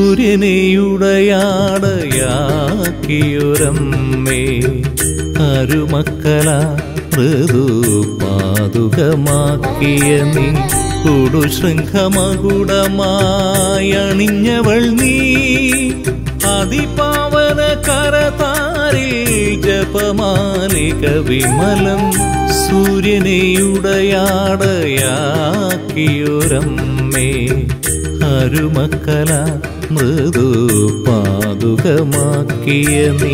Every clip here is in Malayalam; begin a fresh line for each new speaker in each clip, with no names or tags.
സൂര്യനെയുടയാടയാക്കിയൊരമ്മേ അരുമക്കല മൃദു പാതുകമാക്കിയ നീ കൊടുശൃംഖമകുടമായണിഞ്ഞവൾ നീ അതിപാവന കരതാരിൽ ജപമാലിക വിമലം സൂര്യനെയുടയാടയാക്കിയൊരമ്മേ അരുമക്കല മൃദു പാതുകമാക്കിയ നീ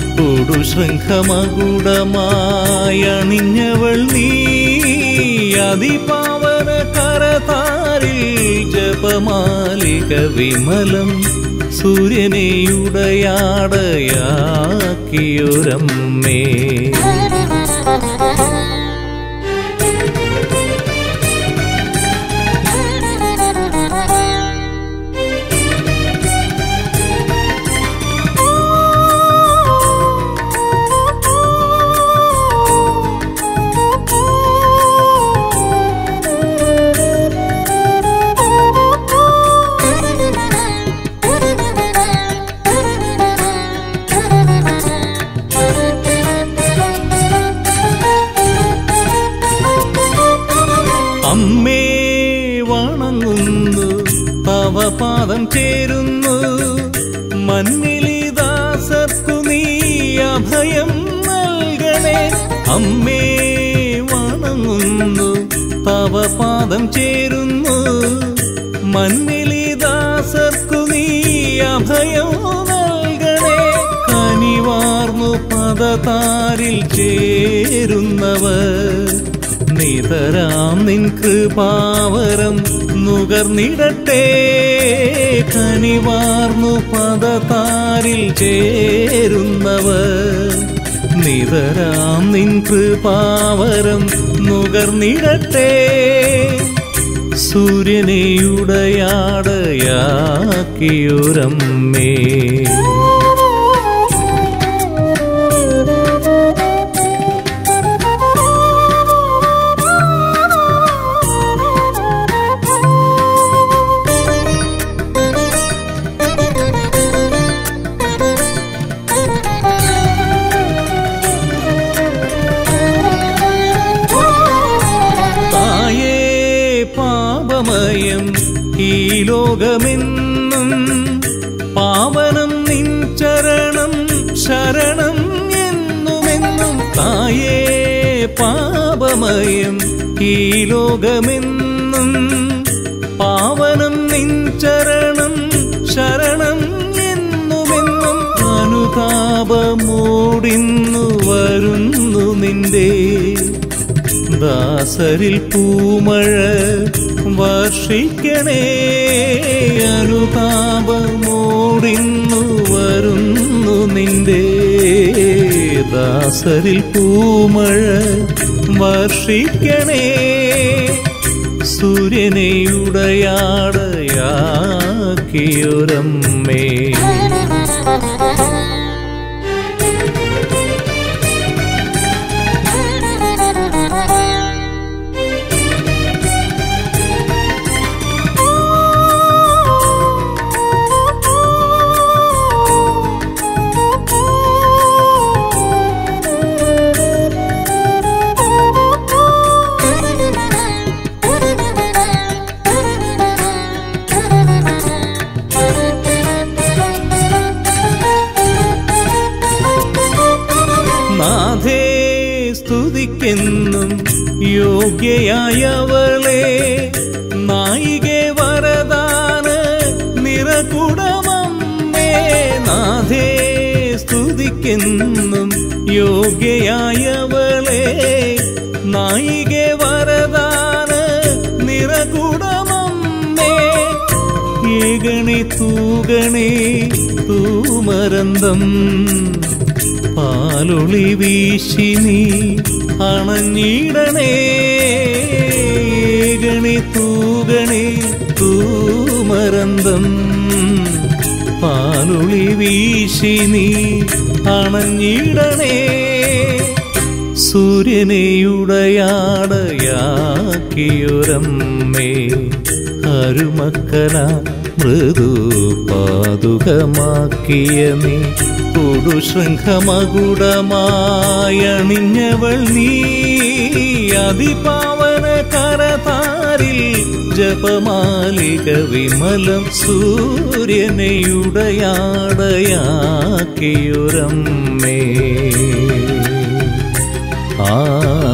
കൊടുശൃംഖമകുടമായണിഞ്ഞവൾ നീ അതിപാവന കരതാരിൽ ജപമാലിക വിമലം സൂര്യനെയുടയാടയാക്കിയൊരമ്മേ അമ്മേ വണങ്ങുന്നു തവ പാദം ചേരുന്നു മന്നിലിദാസർക്കു നീ അഭയം നൽകണേ അമ്മേ വണങ്ങുന്നു തവ പാദം ചേരുന്നു മന്നിലിദാസർക്കു നീ അഭയം നൽകണേ കനിവാർന്നു പദതാരിൽ ചേരുന്നവർ നിതരാം നിൻ കൃപാവരം നുകർന്നിടട്ടെ കനിവാർന്നു പദതാരിൽ ചേരുന്നവർ നിതരാം നിൻ കൃപാവരം നുകർന്നിടട്ടെ സൂര്യനെയുടയാടയാക്കിയൊരമ്മേ തായേ പാപമയം ഈ ലോകമെന്നും പാവനം നിൻ ചരണം ശരണം എന്നുമെന്നും തായേ പാപമയം ഈ ലോകമെന്നും പാവനം നിൻ ചരണം ശരണം എന്നുമെന്നും അനുതാപമോടിന്നു വരുന്നു നിന്റെ ദാസരിൽ പൂമഴ വർഷിക്കണേ അനുതാപമോടിന്നു വരുന്നു നിന്റെ ദാസരിൽ പൂമഴ വർഷിക്കണേ സൂര്യനെയുടയാടയാക്കിയൊരമ്മേ നാഥേ സ്തുതിക്കെന്നും യോഗ്യയായവളെ നായികെ വരദാന നിറകുടമമ്മേ നാഥേ സ്തുതിക്കെന്നും യോഗ്യയായവളെ നായികെ വരദാന നിറകുടമമ്മേ ഏകണി തൂകണേ തൂമരന്തം പാലൊളി വീശി നീ അണഞ്ഞിടണേ ഏകണി തൂകണേ തൂമരന്തം പാലൊളി വീശി നീ അണഞ്ഞിടണേ സൂര്യനെയുടയാടയാക്കിയൊരമ്മേ അരുമക്കല മൃദു പാതുകമാക്കിയ നീ കൊടുശൃംഖമകുടമായണിഞ്ഞവൾ നീ അതിപാവന കരതാരിൽ ജപമാലിക വിമലം സൂര്യനെയുടയാടയാക്കിയുരമ്മേ ആ